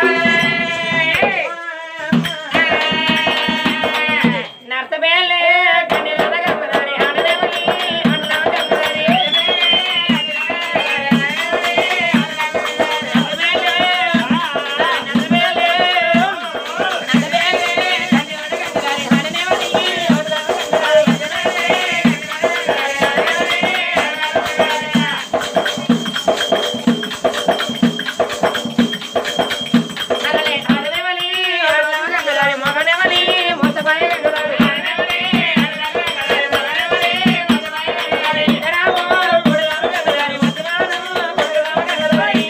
నర్తబేలే కన్నెల గంగదారి ఆడదేవని అన్నవ గంగదారి నర్తబేలే నర్తబేలే నర్తబేలే కన్నెల గంగదారి ఆడదేవని అలలే ఆడదేవని అన్నవ గంగదారి మగదేవని మోసపాయ గంగదారి ఆడదేవని అన్నవ గంగదారి మగదేవని మోసపాయ గంగదారి రామో గుడిరామ గంగదారి మోసపాయ గుడిరామ గంగదారి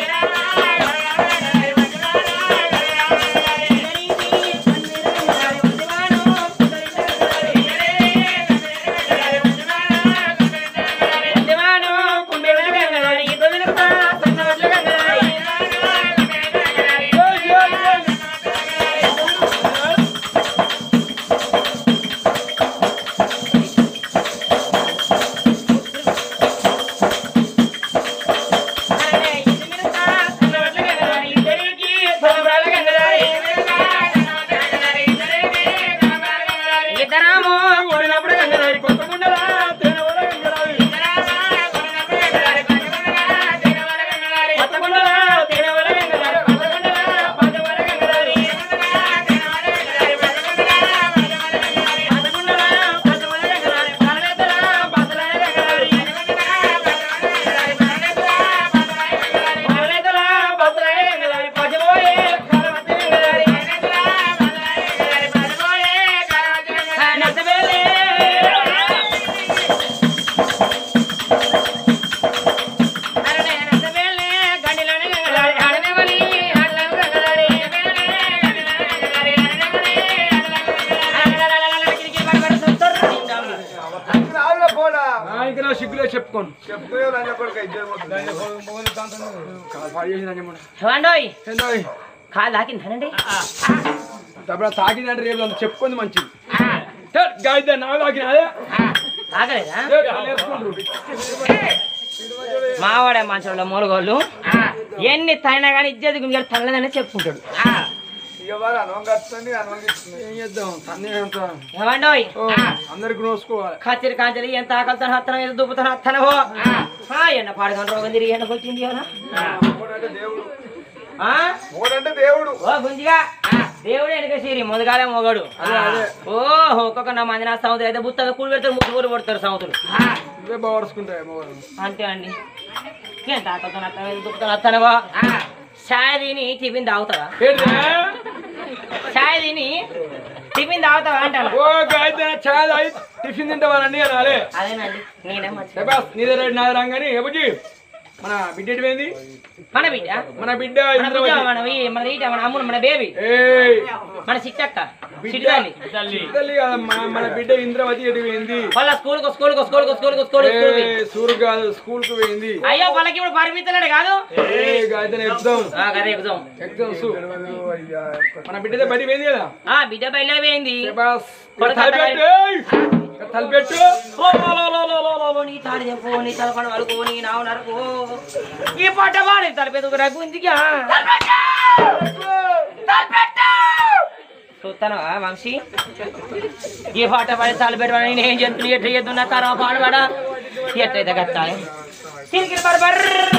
ఇద్దరాము కొడినప్పుడు గంగదారి కొత్త ముండలా తేనెవల గంగదారి కొత్త ముండలా తేనెవల గంగదారి కొత్త ముండలా పదవల గంగదారి పదకుండలా పదవల గంగదారి పాలవేతల బసల గంగదారి పాలవేతల బసల గంగదారి పదవోయే కలవతి గంగదారి నచ్చబేలే అరనే నచ్చబేలే గండిలోనే గంగదారి ఆడనేవలి ఆడలను గంగదారి రావుల పోడా ఇంకా నా సిగ్గులే చెప్పుకోను చెప్పుకునే రంగ కొడుకు ఇద్దరు పాడు చేసిన రంగమ్మ. ఏమండోయ్ ఏందోయ్? కాలు తాకిందనండి తప్పుడు తాకిందంటే రేపు అంత చెప్పుకుంది మంచిది గాయద్దా నాకు తాకిన అదే తాగలేదా ఏ, వాళ్ళు వేసుకుంటారు. మావాడే మంచోళ్ళ మూలగోళ్ళు ఎన్ని తైనా కానీ ఇజ్జత్ గుంజాడు తనలేదని చెప్పుకుంటాడు ఇక వారు అనుభవం కట్టుతుంది అనుభవం ఇస్తుంది ఏం చేద్దాం తన్నే అంత ఏమండోయ్ ఓ, అందరికి నోసుకోవాలి కత్తిరి కాంచలి ఎంత ఆకలితో హత్తనం ఎంత దుబ్బుతాను హత్తనవో ఎండ పాడుకొని రోగం తిరిగి ఎండ వచ్చింది కదా ఒకడంటే దేవుడు ఆ? ఒకడంటే దేవుడు ఓ గుంజిగా దేవుడు వెనక సిరి ముందుగాలే మొగడు ఓ ఒక్కొక్క నా మంది నా సముద్రం అయితే బుత్తగా కూలి పెడతారు ముగ్గు కూలి పడతారు సముద్రం ఇవే బాగా మగవారు అంతే అండి ఎంత ఆకలితో హత్తనం ఎంత దుబ్బుతాను హత్తనవో చాయ్ తిని టిఫిన్ తాగుతావా ఏంటిదే? చాయ్ తిని టిఫిన్ తాగుతావా అంటాను ఓ గాయద్దా ఛాయ్ తాగి టిఫిన్ తింటావారండి అనాలే అదేనండి నేనే మంచి శబాస్ నీదే రేటు నాది రంగని ఎబుజీ మన బిడ్డ ఎటుపోయింది మన బిడ్డ మన బిడ్డ మన బిడ్డ ఇంద్రవతి. మన ఈ- మన ఈట మన అమ్ముడు మన బేబీ ఏయ్ మన సిట్టక్క బిడ్డ సిట్టుతల్లి తల్లి కాదమ్మా, మన బిడ్డ ఇంద్రవతి ఎటు పోయింది వాళ్ళ స్కూల్ కు స్కూల్ కు స్కూల్ కు స్కూల్ కు స్కూల్ కు ఏయ్, సూరు కాదు స్కూల్ కు పోయింది అయ్యో వాళ్ళకి ఇప్పుడు పరిమితలేడు కాదు ఏ గాయత్రి ఎగ్జామ్ ఆ, కదా ఎక్కుదాం ఎగ్జామ్స్ మన బిడ్డదే బడి పోయింది కదా ఆ బిడ్డ బయలు పోయింది శబాస్ కొడుకు తలపెట్టు ఏయ్. తలపెట్టు ఓ, లో, లో, లో, లో, లో, లో, లో, నీ తాడి చెప్పు నీ తలపడ వరకు నీ నావు నరకు ఈ పాట వాడి తలపెద్దు రఘుందిగా చూస్తాను వంశీ ఈ పాట పాడి తలపెట్టమని నేను ఏం చెప్తున్నా ఎట్లా చేస్తున్నా తర్వాత పాడబడా ఎట్లయితే కట్టాలి తిరిగి బర్బర్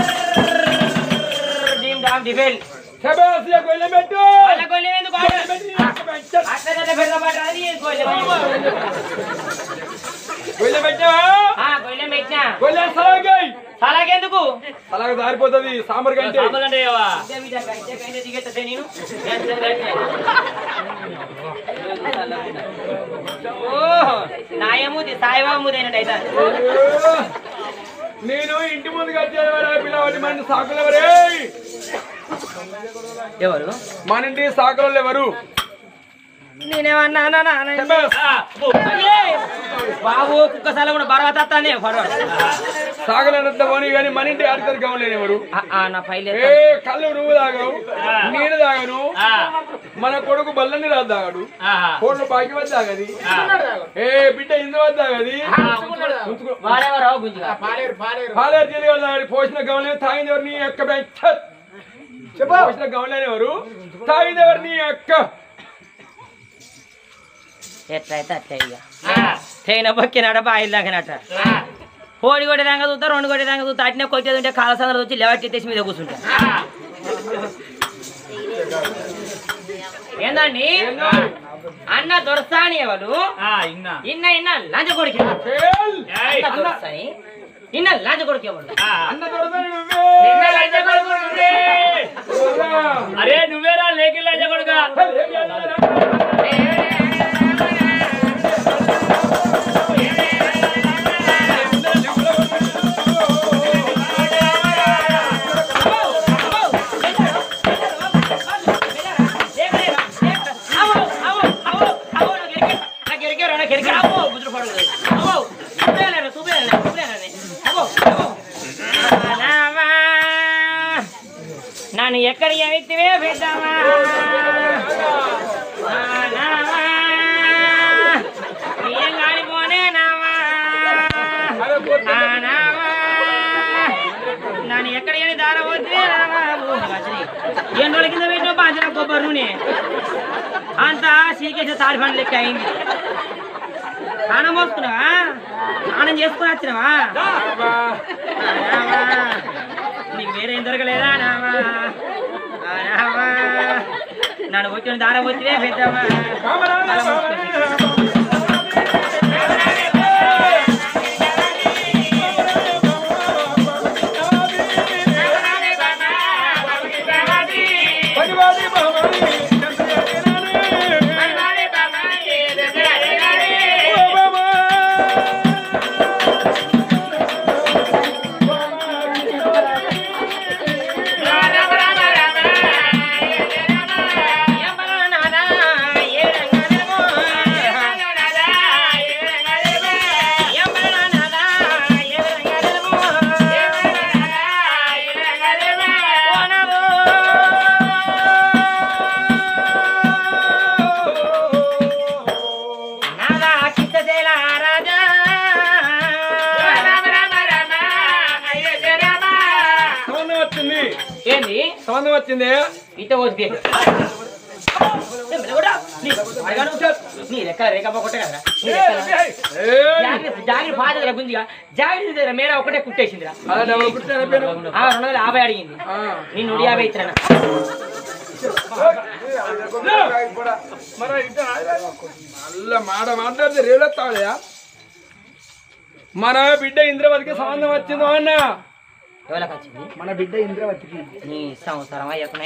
డీమ్ డామ్ డిఫెల్ శబాస్ ఇక గొయ్యిలో పెట్టు వాళ్ళ గొల్లెం ఎందుకు ఆడ? పెట్టి ఇక పెట్టు. అట్లా పెద్దపడ్డది గొల్లెం గొయ్యిలో పెట్టావా ఆ గొల్లెం పెట్టినా గొయ్యిలో సలాగాయి అలాగెందుకు అలాగే దారిపోతుంది సాంబార్ కంటే నాయముది సాయిబాబు ముదైనట్టయితే నేను ఇంటి ముందుకు వచ్చేవారా పిల్లవాడి మన సాకులు ఎవరే ఎవరు మన ఇంటి సాకులు ఎవరు నేనేమన్నా శబాస్. బాబు కుక్కసాల కూడా బరవాత సాగలేనంత పోనీ కానీ మన ఇంటి ఆడితారు గమలేని ఎవరు నా ఫైల్ ఏ కళ్ళు నువ్వు తాగావు నేను తాగను మన కొడుకు బల్లని రాదు తాగాడు కోళ్ళు బాకి వద్ద తాగది ఏ బిడ్డ ఇందు వద్ద తాగది ఉంచుకో. వాడెవరో గుంజుగా పాలేరు జీలిగా తాగడి పోసిన గమలే తాగింది ఎవరు నీ యొక్క బెంచ్ చెప్పు. పోసిన గమలని ఎవరు తాగింది ఎవరు నీ అక్క ఎట్లయితే అట్లే ఇక ట్రైన్ బొక్కినాడ బాయిల్ దాకినట్ట కోడి కొట్టి దాకా చూస్తా రెండు కొట్టి దాకా చూస్తా అట్నే కొట్టేది ఉంటే కాలసందర వచ్చి లెవెట్ ఎత్తేసి మీద కూర్చుంటా ఏందండి అన్న దొరసాని ఎవరు ఇన్న ఇన్న లంచ కొడుకు ఫెయిల్. అన్న దొరసాని ఇన్న లంచ కొడుకు ఎవరు అన్న దొరసాని నువ్వే. దొరసా. అరే నువ్వేరా లేకి లేచ కొడుక ఏం చేస్తున్నారా? నన్ను ఎక్కడ ఎత్తివే పెద్దామా ఏం కాలిపోనే నావా అరే పోతే. నా నావా నన్ను ఎక్కడికైనా దార వద్దే రావా ఎన్ని రోజుల కింద పెట్టిన బాధ్యత కొబ్బరి నూనె అంతా సీకేసిన తాడి పండు లెక్క అయింది స్నానం పోసుకున్నావా స్నానం చేసుకుని వచ్చినావా అబ్బా. ఆ నావా, నీకు వేరే ఏం దొరకలేదా నావా ఆ నావా, నన్ను వచ్చిన దార వచ్చివే పెద్దమ్మా కామరాజు, కామరాజు. పనివాడి బావని, ఓ బాబా. సంబంధం వచ్చింది ఏంది సంబంధం వచ్చింది ఇట పోసి నీ రెక్క రేఖ కొట్టే కదరా నీ రెక్కల. ఏయ్. జాగ్రత్త జాగ్రత్త బాధ గుంజిగా జాగ్రత్త దగ్గర మేడ ఒకటే కుట్టేసిందిరా అలా డబుల్ కుట్టాను పేరు ఆ రెండు వందల యాభై అడిగింది ఆ. నేను నూట యాభై ఇచ్చిన మళ్ళా మాట మాట్లాడితే రేలెత్తావా మన బిడ్డ ఇంద్రవతికి సంబంధం వచ్చిందో అన్న ఎవరికి వచ్చింది మన బిడ్డ ఇంద్రవతికి నీ సంవత్సరం అయ్యకున్నా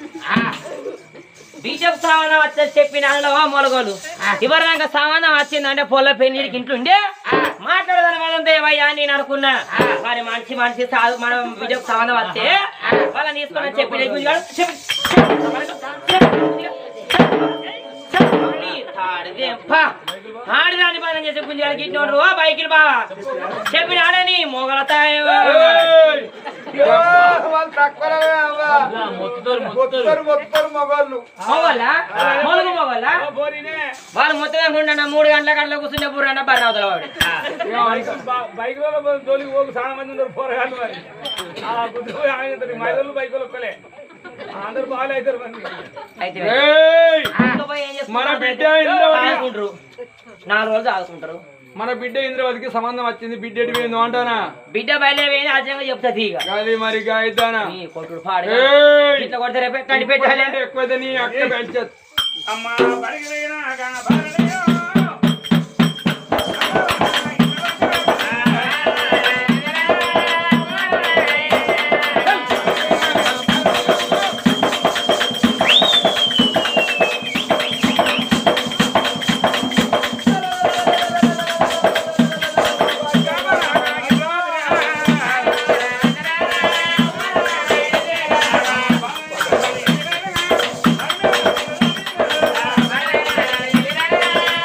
బీజేపీ సామానం వచ్చేసి చెప్పిన అందులో మొలగోలు ఇవరిదాకా సామానం వచ్చిందంటే పొల్ల పెళ్లికి ఇంట్లో ఉండే మాట్లాడదాని మనం దేవయ్యా నేను అనుకున్నా మరి మనిషి మనిషి సాగు మనం బీజేపీ సామానం వస్తే వాళ్ళని తీసుకొని చెప్పి గుంజుగాడు చెప్పు, చెప్పు, చెప్పు, చెప్పు, అని తాడిదే, పా. ఆడిదాని పని చేసే గుంజాలకి ఇట్టినోడు ఓ బైకిల్ బావా చెప్పిన ఆడని మొగలతాయి ఏయ్. వాళ్ళు తక్కువనే అవ్వా. మొత్తం మొత్తం మగవాళ్ళు మొగోళ్ళా మొలుగు మొగోళ్ళా వాళ్ళు మొత్తం అనుకుంటా మూడు గంటల గంటల కూర్చుంటే పూర అన్న బర్ర అవతల వాడు బైక్ లో తోలికి పోకు చాలా మంది ఉన్నారు పోరగాళ్ళు మరి ఆ గుడ్డు ఆయన మైదలు బైక్ ఒక్కలే అందరు బాగా అవుతారు మంది అయితే ఏయ్. ఇంట్లో పోయి ఏం చేసుకుంటారు? మన బిడ్డ ఇంద్రవతి ఆడుకుంటారు నాలుగు రోజులు ఆడుకుంటారు మన బిడ్డ ఇంద్రవతికి సంబంధం వచ్చింది బిడ్డ ఎడిపోయిందో అంటానా బిడ్డ బయలుదేరి ఆశ్చర్యంగా చెప్తుంది ఇక గాలి మరి గాయిద్దానా నీ కొట్టుడు పాడు ఏయ్. ఇట్లా కొడితే రేపు ఎక్కడి పెట్టాలి అంటే ఎక్కువైతే నీ అక్క పెంచదు అమ్మా బడికి దిగినాక బాలయ్యో. ఆ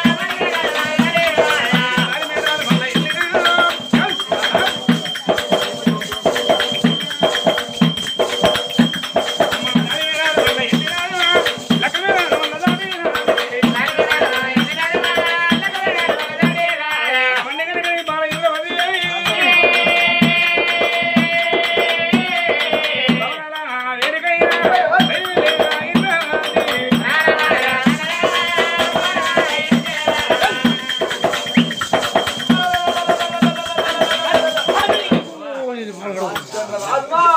రాజుమా.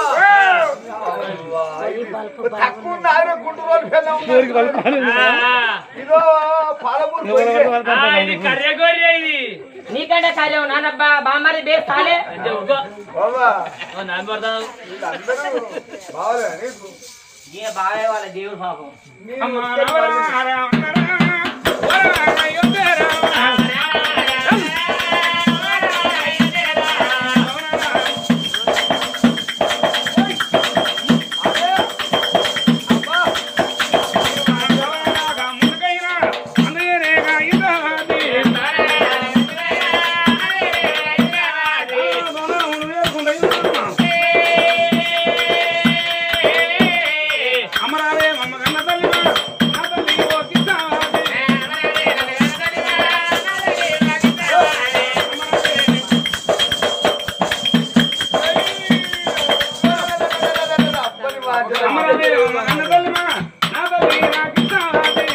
తక్కువ ఉన్న ఆయన గుంటూరు పెళ్ళం ఇదో పాలమూరు పోయి. కర్రెగోర్య ఇది నీకంటే కాలే నాన్న బామ్మది బే కాలే బాబా నాన్న పడతాను వీళ్ళందరూ బావలే నీకు ఏ బావే వాళ్ళ దేవుడు పాపం నీ అమ్మ ఒక్కడి రామ పని. రామ రామ రామ యుద్ధ రామ అదే. అబ్బా. అమరాలే మమ్మ కన్న తల్లి నా తల్లి ఓ కిస్తాది అప్పని మాటలు. అమరాలే మమ్మ కన్న తల్లి నా తల్లి నా కిస్తాది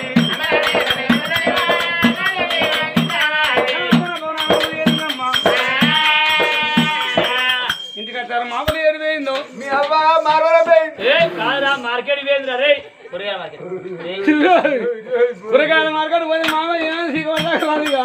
ఇంటికి వచ్చారు మామూలు ఏడు వేయిందో మీ అవ్వ మారవల పోయింది. ఏ కాదురా మార్కెట్ వేంద్రా రే కూరగాయల మార్కెట్ కూరగాయల మార్కెట్ పోయి మామ ఏమైనా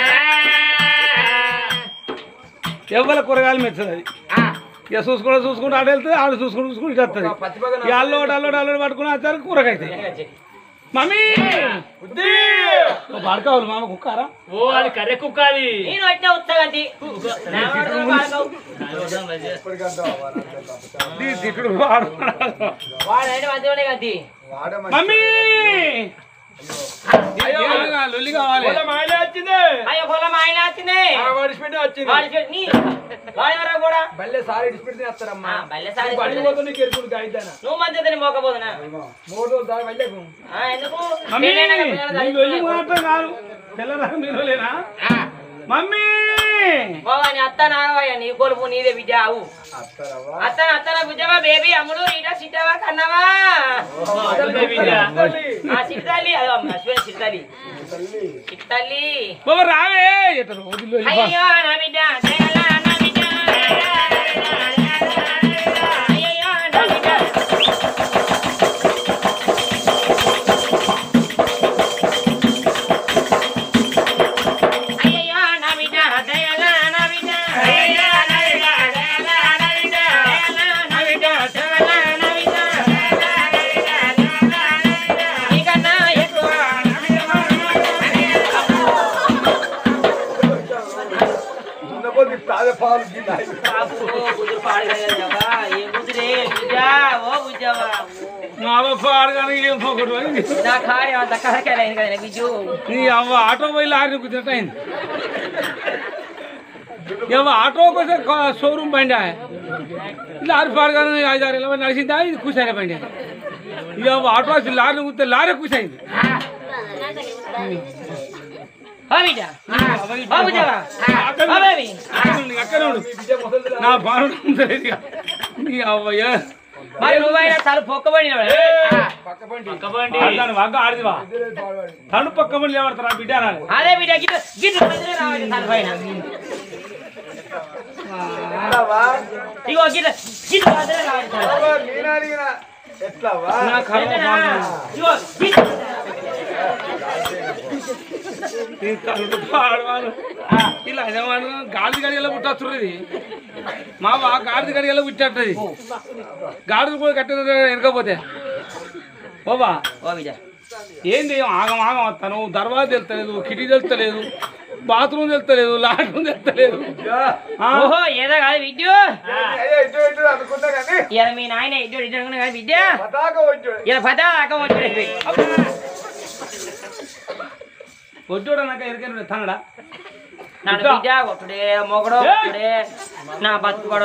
ఎవరి కూరగాయలు మెచ్చదు అది ఇక చూసుకుంటూ చూసుకుంటూ ఆడ వెళ్తుంది ఆడ చూసుకుంటూ చూసుకుంటూ ఇటు వస్తుంది ఇక అల్లోడు అల్లోడు అల్లోడు పట్టుకుని వచ్చారు కూరగాయ అవుతాయి. మమ్మీ పడుకోవాలి మామ కుక్కారా ఓ అది కర్రె కుక్క అది నేను వచ్చిన ఉత్సగంతి ఇప్పటికంతా అవ్వ నాకు తెలుసు. ఈ తిట్టుడు వాడు వాడు మంచిగా కది వాడే మంచి- మమ్మీ అయ్యో లొల్లి కావాలి మాయలే వచ్చింది అయ్యో పొల మా ఆయన వచ్చింది వాడిసిపెట్టి వచ్చింది వాడి చెడు- నీ వాడి వరకు కూడా బల్లే సారి ఇడిచిపెట్టి వస్తారమ్మా ఆ, బల్లె సారి బండి పోతుంది కెరుకుడు కాయిద్దానా నువ్వు మంచిదని మోకపోదునా మూడు రోజులు దాని వెళ్ళకు ఆ, ఎందుకు మమ్మీ పెళ్ళైనాక పిల్లలు నీ లొల్లి తల్లిదండ్రులు మాత్రం కాదు తెల్లరా మీరు లేనా మమ్మీ బావా నీ అత్త నాగవయ్య నీ కొలుపు నీదే బిడ్డ అవు అత్తరవ్వ. అత్త అత్తన బుజ్జవా బేబీ అమ్ముడు ఇట సిట్టవా కన్నవా అదే బిడ్డ. ఆ సిట్టల్లి అదో అశ్విన సిట్టల్లి తల్లి. సిట్టల్లి బాబా రావే ఎట్ట రోజు లొల్లి బా. అయ్యో నా బిడ్డ జగల నా బిడ్డ అయ్యో నా బిడ్డ అయ్యో నా బిడ్డ జగల నా బిడ్డ అయ్యో నా బిడ్డ జగల నా బిడ్డ జగల నా బిడ్డ జగల నా బిడ్డ నీకన్నా ఎక్కువ నా ఉన్నపోతే తాజా పాలు గిన్నాయి. బాబు కుదురు పాడగలవా ఏ కుదిరే బుజ్జా ఓ బుజ్జవా మా అవ్వ పాడగానే ఏం పోకూడదు అని. నా కాడి అంత కరకెళ్ళైంది కదా బిజు నీ అవ్వ ఆటో పోయి లారీ కుదిరట అయింది ఏమో ఆటోకి వస్తే షోరూమ్ బండి ఆ. లారీ పాడగానే ఐదు ఆరు ఇరవై నడిచిందా ఇది కూర్చోలే బండి ఇక ఆటో వచ్చి లారీ కుదితే లారీ కూర్చోయింది ఓ బిడ్డ ఓ బుజ్జవా ఓ బేబీ అక్కడ ఉండు నా బాను తెలియదు ఇక. నీ అవ్వయ్య మరి నువ్వైనా చాలా పొక్కబడి పక్కబండి ఆడదాని వాగ్గ ఆడిదివా తను పక్క మంది లేవడతారా బిడ్డ అనాలి అదే బిడ్డ గిట్టు గిట్టు మధ్యలో రావాలి తన పైన ఎట్లావా? ఇగో గిట్టు గిట్టు మధ్యలో రావాలి తన పైన. అవ్వ, నేను అడిగిన ఎట్లావా? నా కర్మ బాగుంది. ఇగో గిట్టు ఈ తలుపు పాడవాళ్ళు. ఇలా అదేమన్నా గాడిద గడిగల పుట్టచ్చు ఇది మా వా గాడిద గడిగల పుట్టది గాడిద కూడా కట్టిన వెనకపోతే బాబా ఓ బిడ్డ ఏంది ఆగం ఆగం వస్తాను దర్వాజా తెలుస్తలేదు కిటికీ తెలుస్తలేదు బాత్రూమ్ తెలుస్తలేదు లాట్రూమ్ తెలుస్తలేదు ఆ? ఓహో ఏదో కాదు బిడ్డు అయ్యో, ఇటు ఇటు అనుకున్నా కానీ ఇలా మీ నాయన ఇద్దరు ఇద్దరు అనుకున్నా కానీ బిడ్డ పతాక వచ్చాడు ఇలా పదా అక్క వచ్చి వడ్డోడు నాకు ఎరికైనా తనడా నన్ను బిడ్డ ఒకడే మొగడో ఒకడే నా బతుకుడు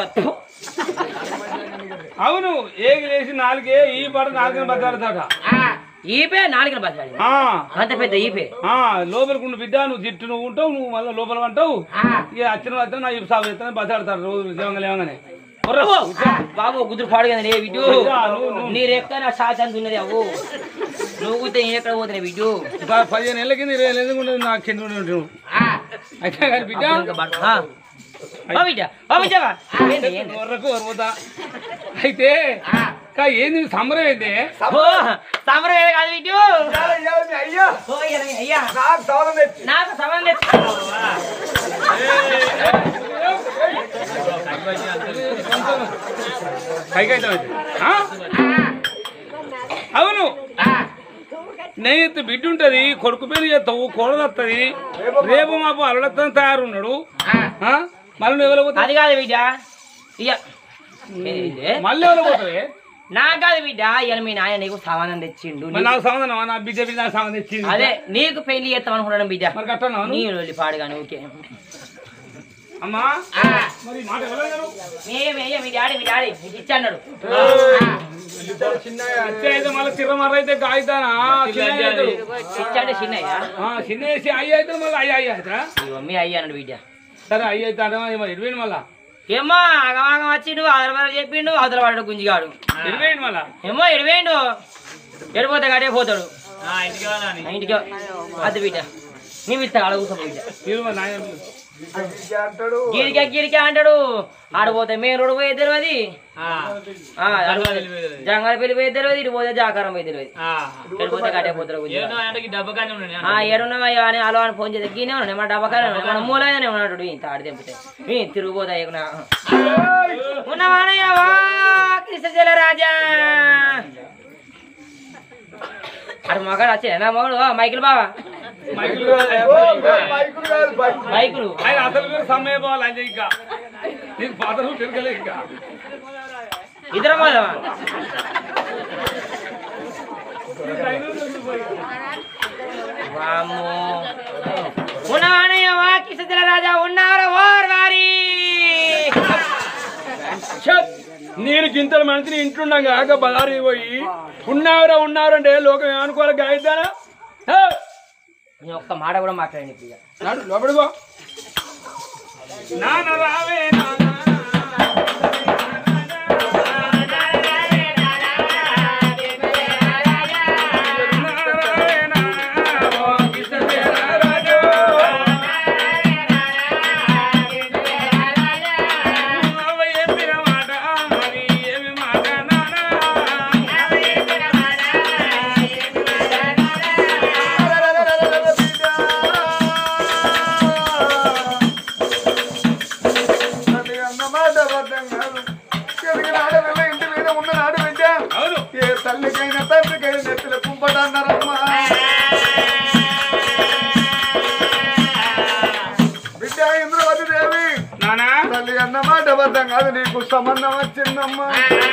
అవును ఏగి లేచి నాలుగే ఈ పడ నాలుగు బతాడతాడ ఈపే నాలుగు బతకాలి అంత పెద్ద ఈపే లోపలికి బిడ్డ నువ్వు జిట్టు నువ్వు ఉంటావు నువ్వు మళ్ళీ లోపల అంటావు ఇక అచ్చిన వచ్చిన నా ఇప్పుడు సాగు చేస్తాను బతాడతాడు రోజు లేవంగా లేవంగానే ఒర్రా, కూర్చో. బాబు కుదురు పాడు కదా రే బిడ్డు బిడ్డ, నువ్వు- నువ్వు- నీ రెక్క నా సాధ్యం ఉన్నది అవ్వు నువ్వు కూర్చొని నేను ఎక్కడ పోతున్నా బిడ్డు ప- పదిహేను ఏళ్ళ కింద ఇరవై ఏళ్ళ కింద ఉండేది నా కింద ఉండి ఉంటావు అయితే కానీ బిడ్డ ఆ, ఓ బిడ్డ ఓ బిడ్డవా ఏంది ఏంది వరకు వరపోతా అయితే కా ఏంది సంబరం ఏంది ఓ సమరం ఏది కాదు బిడ్డు ఇవాళ ఇవాళ మీ అయ్యా ఓ ఇయ్య, అయ్యా నాకు సవరం తెచ్చి నాకు సమరం తెచ్చు పైకి అయితే అయితే. ఆ? అవును నేనైతే బిడ్డ ఉంటది కొడుకు పేరు చేస్తావు కోడలు వస్తుంది రేపు మాపు అల్లుడతో తయారున్నాడు ఆ? మళ్ళీ నువ్వు ఎవరు పోతావు అది కాదు బిడ్డ ఇయ్య ఏంది? మళ్ళీ ఎవరు పోతావే నాకు కాదు బిడ్డ ఇవాళ మీ నాయన నీకు సామానం తెచ్చిండు మరి నాకు సంబంధం నా బిడ్డ బిడ్డ నాకు సంబంధం ఇచ్చింది అదే నీకు పెళ్లి చేస్తాం అనుకున్నాను బిడ్డ మరి కట్టనా నీ వెళ్ళి పాడుగాను ఓకే అమ్మా మరి మాట ఎవరు మేమే అయ్యా మీ డాడీ మీ డాడీ మీకు ఇచ్చన్నాడు చిన్నగా వచ్చే అయితే మళ్ళీ చిర్రమర్ర అయితే గాయతానా చిన్న అవుతాడు. ఇచ్చాడే చిన్నయ్య ఆ, చిన్న వేసి అయ్యి అయితే మళ్ళీ అయ్యి అయ్యి అవుతారా ఇగో మీ అయ్య అన్నాడు బిడ్డ సరే అయ్యి అయితే అంటే మరి ఇరవై మళ్ళా ఏమో ఆగమాగం వచ్చిండు ఆదరబాద చెప్పిండు అవతల వాడు గుంజిగాడు ఇరవై మళ్ళా ఏమో ఎడిపోయిండు ఎడిపోతే గడే పోతాడు ఆ, ఇంటికి అది బిడ్డ నీవు ఇస్తా ఆడ కూర్చో బిడ్డ ఇరవై నాయన ఇచ్చే అంటాడు గిరికా గిరికా అంటాడు ఆడపోతే మెయిన్ రోడ్ పోయి తెలియదు జంగల పెళ్లి పోయి తెలియదు ఇటు పోతే జాకారం పోయి తెలియదు ఎడిపోతే గడే పోతాడు గుంజిగాడు. ఆ ఏడున్నావయ్యా అని అలో అని ఫోన్ చేస్తే గీనే ఉన్నాడు మన డబ్బకానే ఉన్నాడు మన మూలనే ఉన్నాడు ఇంత ఆడి తెంపితే మీ తిరుగుపోతా ఉన్నవానయ్యవా కృష్ణజల రాజా అటు మగాడు వచ్చే నా మగడు మైకిల్ బావా ఓ, బైకులు కాదు బైక్ మైకులు ఆయన అసలు పేరు సమ్మయ్య పోవాలి అంటే ఇంకా నీకు పాత రూట్ తిరగలే ఇంకా ఇద్దరం పోదామా వామ్మో ఉన్నవానయ్యవా కృష్ణజల రాజా ఉన్నారా ఓర్ వారి ఛత్! నేను గింతల మనిషిని ఇంట్లుండగా ఆక బదారి పోయి ఉన్నావురా ఉన్నావురా అంటే లోకం ఏమనుకోవాలి గాయదానా నేను ఒక్క మాట కూడా మాట్లాడండి ఇప్పుడు ఇక. నాడు లోపడిపో నాన్న రావే నాన్న అది అన్నమాట అబద్ధం కాదు ఎదిగిన ఆడపిల్ల ఇంటి మీద ఉన్న నాడు బిడ్డ అవును ఏ తల్లికైనా తండ్రికైనా నెత్తిన కుంపట అన్నారమ్మా బిడ్డ ఇంద్రవతి దేవి నానా తల్లి అన్నమాట అబద్ధం కాదు నీకు సంబంధం వచ్చిందమ్మా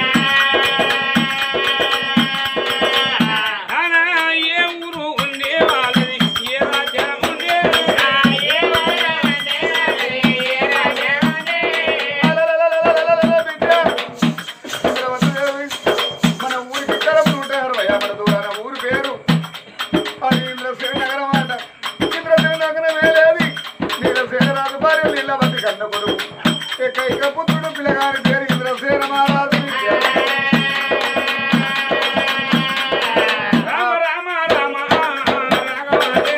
నానా ఏ ఊరు ఉండే వాళ్ళది ఏ రాజ్యం ఉండే అలలలలలలలల బిడ్డ. ఇంద్రవతి దేవి, మన ఊరికి కరపులు ఉంటాయి అరవై మన దూరాన ఊరి పేరు అది ఇంద్రసేన నగరం అంట ఇంద్రసేన నగరం వేలేది నీలసేన రాజు భార్య నీలవతి కన్న కొడుకు ఏకైక పుత్రుడు పిల్లగారి పేరు ఇంద్రసేన మహారాజు రామ రామ రామ రాఘవదే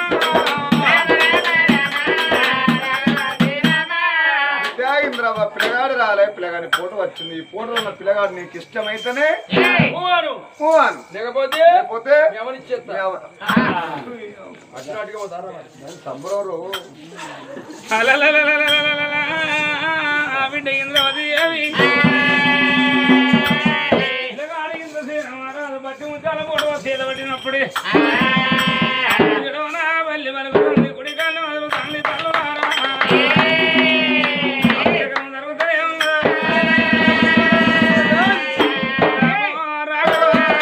విద్యా ఇంద్రవ పిల్లగాడు రాలే పిల్లగాడి ఫోటో వచ్చింది ఈ ఫోటోలో ఉన్న పిల్లగాడు నీకు ఇష్టమైతేనే పోవాను మూవ్ ఆన్. లేకపోతే లేకపోతే ఎవరిచ్చేస్తా ఎవ- అచ్చినట్టుగా పోతారా మరి? సంబరోరు బిడ్డ ఇంద్రవతి ఏవి పిల్లగాడు ఇంద్రసేన మహారాజు బట్టి ముత్యాల పూట సీత పట్టినప్పుడే ఇడవనా వల్లి వరకు తండ్రి కుడి కాళ్ళు మొదలు తండ్రి తల్లులారా. అభిషేకం జరుగుతూనే ఉన్నదా? రాఘవ, రాఘవ.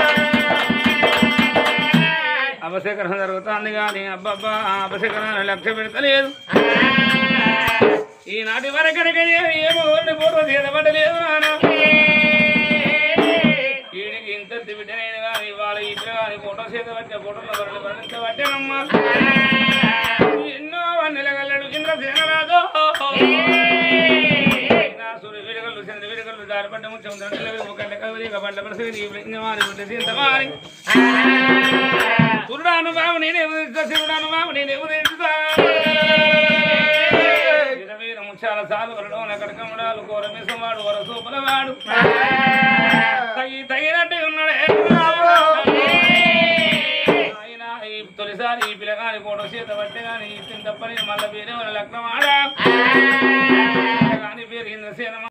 అభిషేకం జరుగుతుంది కానీ అబ్బబ్బా అభిషేకం లక్ష్య పెడతలేదు ఈనాటి వరకడికి ఏమో ఓడిని ఫోటో తీయబడలేదు నాన్న వీడికి ఇంత బిడ్డనైన కానీ వాళ్ళ ఇద్దరు కానీ ఫోటో చేత పట్టే ఫోటోలో వరలు వర్ణించబట్టేనమ్మా ఎన్నో వన్నెలగల్లడు ఇంద్రసేన రాజు నా సూర్య విడగలు చంద్ర విడగలు దారిపడ్డ ముచ్చం దండలు ఒకళ్ళ కవిరి ఒక బండ్ల పరిస్థితి ఇంజమారి గుడ్డ సీంతమారి సురుడాను బాబు నేనే శివుడాను బాబు నేనే ఉదయించుతా వీరము సాలు వరలోన కడకమడాలు కూర మిసవాడు వర సూపల వాడు తగి తగినట్టు ఉన్నాడు ఆయన ఈ తొలిసారి ఈ పిల్లగాని కోట సీత పట్టి కానీ ఈ తప్పని మళ్ళీ వేరే లగ్నం ఆడా కానీ పేరు ఇంద్రసేన